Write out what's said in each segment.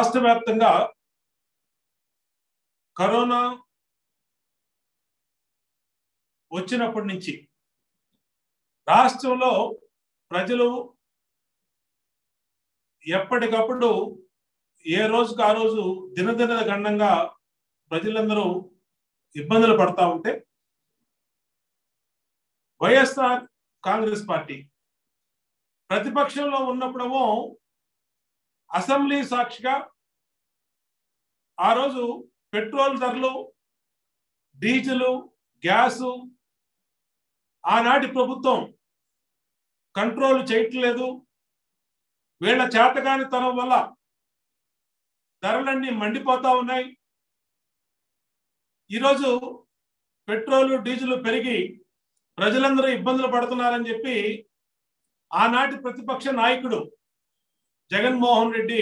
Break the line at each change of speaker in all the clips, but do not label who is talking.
రాష్ట్ర వ్యాప్తంగా కరోనా వచ్చినప్పటి నుంచి రాష్ట్రంలో ప్రజలు ఎప్పటికప్పుడు ఏ రోజుకు ఆ రోజు దినదిన గణంగా ప్రజలందరూ ఇబ్బందులు పడతా ఉంటే వైఎస్ఆర్ కాంగ్రెస్ పార్టీ ప్రతిపక్షంలో ఉన్నప్పుడేమో అసెంబ్లీ సాక్షిగా ఆ రోజు పెట్రోల్ ధరలు డీజిల్ గ్యాసు ఆనాటి ప్రభుత్వం కంట్రోల్ చేయట్లేదు వీళ్ళ చేతగాని తనం వల్ల ధరలన్నీ మండిపోతా ఉన్నాయి ఈరోజు పెట్రోల్ డీజిల్ పెరిగి ప్రజలందరూ ఇబ్బందులు పడుతున్నారని చెప్పి ఆనాటి ప్రతిపక్ష నాయకుడు జగన్మోహన్ రెడ్డి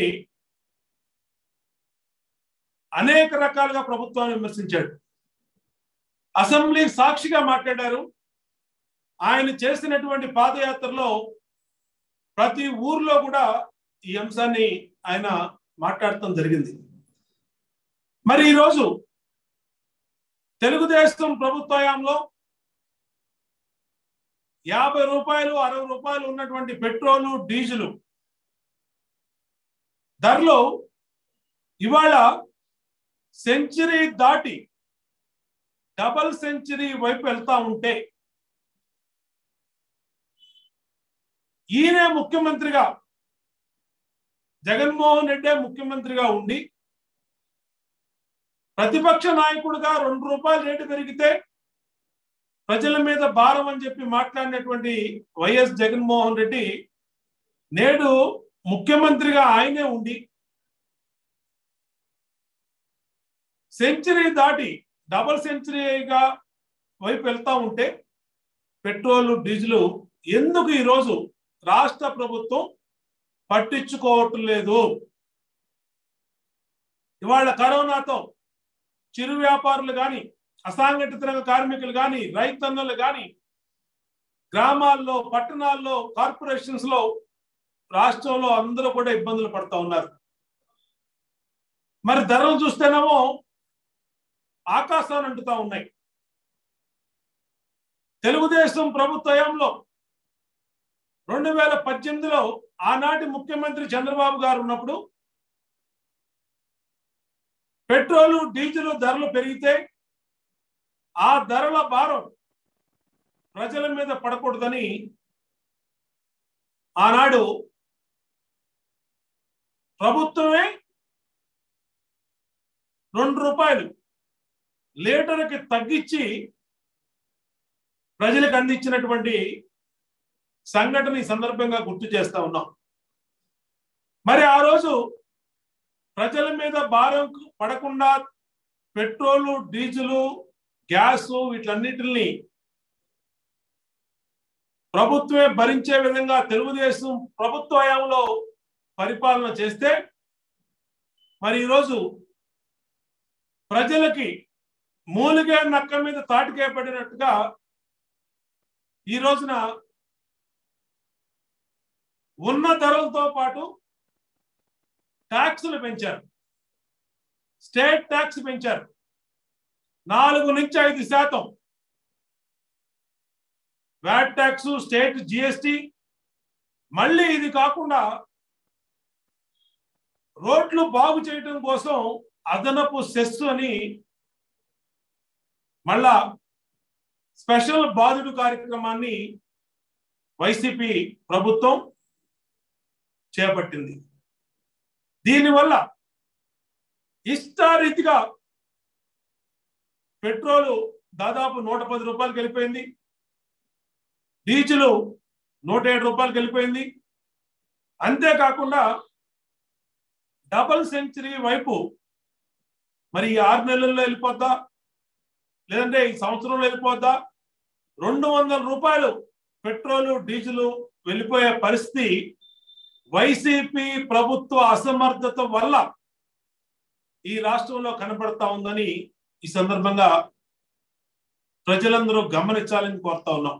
అనేక రకాలుగా ప్రభుత్వాన్ని విమర్శించాడు అసెంబ్లీ సాక్షిగా మాట్లాడారు ఆయన చేసినటువంటి పాదయాత్రలో ప్రతి ఊర్లో కూడా ఈ అంశాన్ని ఆయన మాట్లాడటం జరిగింది మరి ఈరోజు తెలుగుదేశం ప్రభుత్వయంలో యాభై రూపాయలు అరవై రూపాయలు ఉన్నటువంటి పెట్రోలు డీజిల్ ధరలు ఇవాళ సెంచరీ దాటి డబల్ సెంచరీ వైపు వెళ్తా ఉంటే ఈయనే ముఖ్యమంత్రిగా జగన్మోహన్ రెడ్డే ముఖ్యమంత్రిగా ఉండి ప్రతిపక్ష నాయకుడిగా రెండు రూపాయలు రేటు పెరిగితే ప్రజల మీద భారం అని చెప్పి మాట్లాడినటువంటి వైఎస్ జగన్మోహన్ రెడ్డి నేడు ముఖ్యమంత్రిగా ఆయనే ఉండి సెంచరీ దాటి డబల్ సెంచరీగా వైపు వెళ్తా ఉంటే పెట్రోల్ డీజిల్ ఎందుకు ఈరోజు రాష్ట్ర ప్రభుత్వం పట్టించుకోవటం లేదు ఇవాళ కరోనాతో చిరు వ్యాపారులు కానీ అసంఘటిత రంగ కార్మికులు కానీ రైతన్నలు కానీ గ్రామాల్లో పట్టణాల్లో కార్పొరేషన్స్ లో రాష్ట్రంలో అందరూ కూడా ఇబ్బందులు పడుతూ ఉన్నారు మరి ధరలు చూస్తేనేమో ఆకాశాన్ని అంటుతా ఉన్నాయి తెలుగుదేశం ప్రభుత్వంలో రెండు వేల పద్దెనిమిదిలో ఆనాటి ముఖ్యమంత్రి చంద్రబాబు గారు ఉన్నప్పుడు పెట్రోలు డీజిల్ ధరలు పెరిగితే ఆ ధరల భారం ప్రజల మీద పడకూడదని ఆనాడు ప్రభుత్వమే రెండు రూపాయలు లీటర్కి తగ్గించి ప్రజలకు అందించినటువంటి సంఘటన ఈ సందర్భంగా గుర్తు చేస్తా ఉన్నాం మరి ఆ రోజు ప్రజల మీద భారం పడకుండా పెట్రోలు డీజిలు గ్యాస్ వీటన్నిటిని ప్రభుత్వమే భరించే విధంగా తెలుగుదేశం ప్రభుత్వ హయాంలో పరిపాలన చేస్తే మరి ఈరోజు ప్రజలకి మూలిగే నక్క మీద తాటికే పడినట్టుగా ఈ రోజున ఉన్న ధరలతో పాటు ట్యాక్సులు పెంచారు స్టేట్ ట్యాక్స్ పెంచారు నాలుగు నుంచి ఐదు శాతం వ్యాట్ ట్యాక్స్ స్టేట్ జిఎస్టి మళ్ళీ ఇది కాకుండా రోడ్లు బాగు చేయడం కోసం అదనపు సెస్ అని మళ్ళా స్పెషల్ బాధుడు కార్యక్రమాన్ని వైసీపీ ప్రభుత్వం చేపట్టింది దీనివల్ల ఇష్టారీతిగా పెట్రోలు దాదాపు నూట పది రూపాయలకి వెళ్ళిపోయింది డీజిల్ నూట ఏడు రూపాయలకి వెళ్ళిపోయింది అంతేకాకుండా డబల్ సెంచరీ వైపు మరి ఈ ఆరు నెలల్లో వెళ్ళిపోద్దా లేదంటే ఈ సంవత్సరంలో వెళ్ళిపోద్దా రెండు వందల రూపాయలు పెట్రోలు డీజిల్ వెళ్ళిపోయే పరిస్థితి వైసీపీ ప్రభుత్వ అసమర్థత వల్ల ఈ రాష్ట్రంలో కనపడతా ఉందని ఈ సందర్భంగా ప్రజలందరూ గమనించాలని కోరుతా ఉన్నాం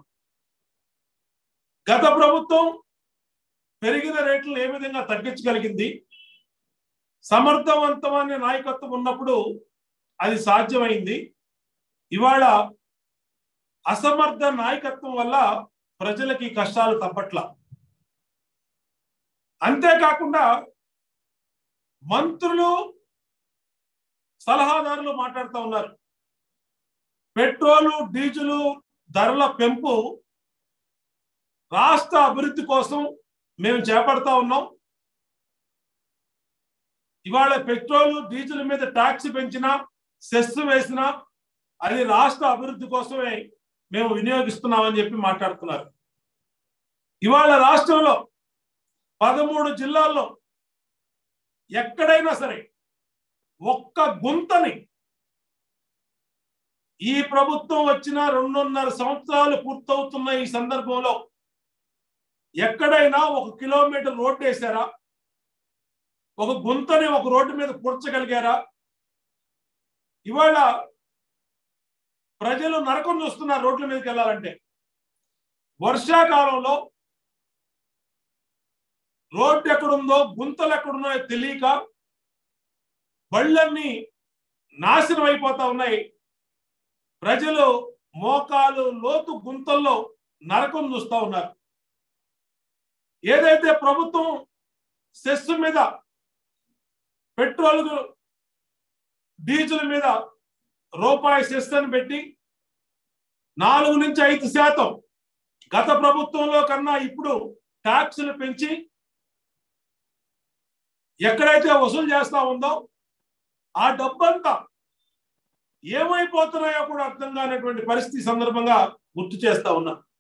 గత ప్రభుత్వం పెరిగిన రేట్లను ఏ విధంగా తగ్గించగలిగింది సమర్థవంతమైన నాయకత్వం ఉన్నప్పుడు అది సాధ్యమైంది ఇవాళ అసమర్థ నాయకత్వం వల్ల ప్రజలకి కష్టాలు తప్పట్ల అంతేకాకుండా మంత్రులు సలహాదారులు మాట్లాడుతూ ఉన్నారు పెట్రోలు డీజిల్ ధరల పెంపు రాష్ట్ర అభివృద్ధి కోసం మేము చేపడతా ఉన్నాం ఇవాళ పెట్రోల్ డీజిల్ మీద ట్యాక్స్ పెంచినా సెస్ వేసినా అది రాష్ట్ర అభివృద్ధి కోసమే మేము వినియోగిస్తున్నామని చెప్పి మాట్లాడుతున్నారు ఇవాళ రాష్ట్రంలో పదమూడు జిల్లాల్లో ఎక్కడైనా సరే ఒక్క గుంతని ఈ ప్రభుత్వం వచ్చిన రెండున్నర సంవత్సరాలు పూర్తవుతున్న ఈ సందర్భంలో ఎక్కడైనా ఒక కిలోమీటర్ రోడ్డు వేశారా ఒక గుంతని ఒక రోడ్డు మీద పూడ్చగలిగారా ఇవాళ ప్రజలు నరకం చూస్తున్నారు రోడ్ల మీదకి వెళ్ళాలంటే వర్షాకాలంలో రోడ్డు ఎక్కడుందో గుంతలు ఎక్కడున్నాయో తెలియక బళ్ళన్నీ నాశనం అయిపోతా ఉన్నాయి ప్రజలు మోకాలు లోతు గుంతల్లో నరకం చూస్తా ఉన్నారు ఏదైతే ప్రభుత్వం సెస్ మీద పెట్రోల్ డీజిల్ మీద రూపాయి సెస్ అని పెట్టి నాలుగు నుంచి ఐదు శాతం గత ప్రభుత్వంలో కన్నా ఇప్పుడు ట్యాక్సులు పెంచి ఎక్కడైతే వసూలు చేస్తా ఉందో ఆ డబ్బంతా ఏమైపోతున్నాయో కూడా అర్థం కానటువంటి పరిస్థితి సందర్భంగా గుర్తు చేస్తా ఉన్నా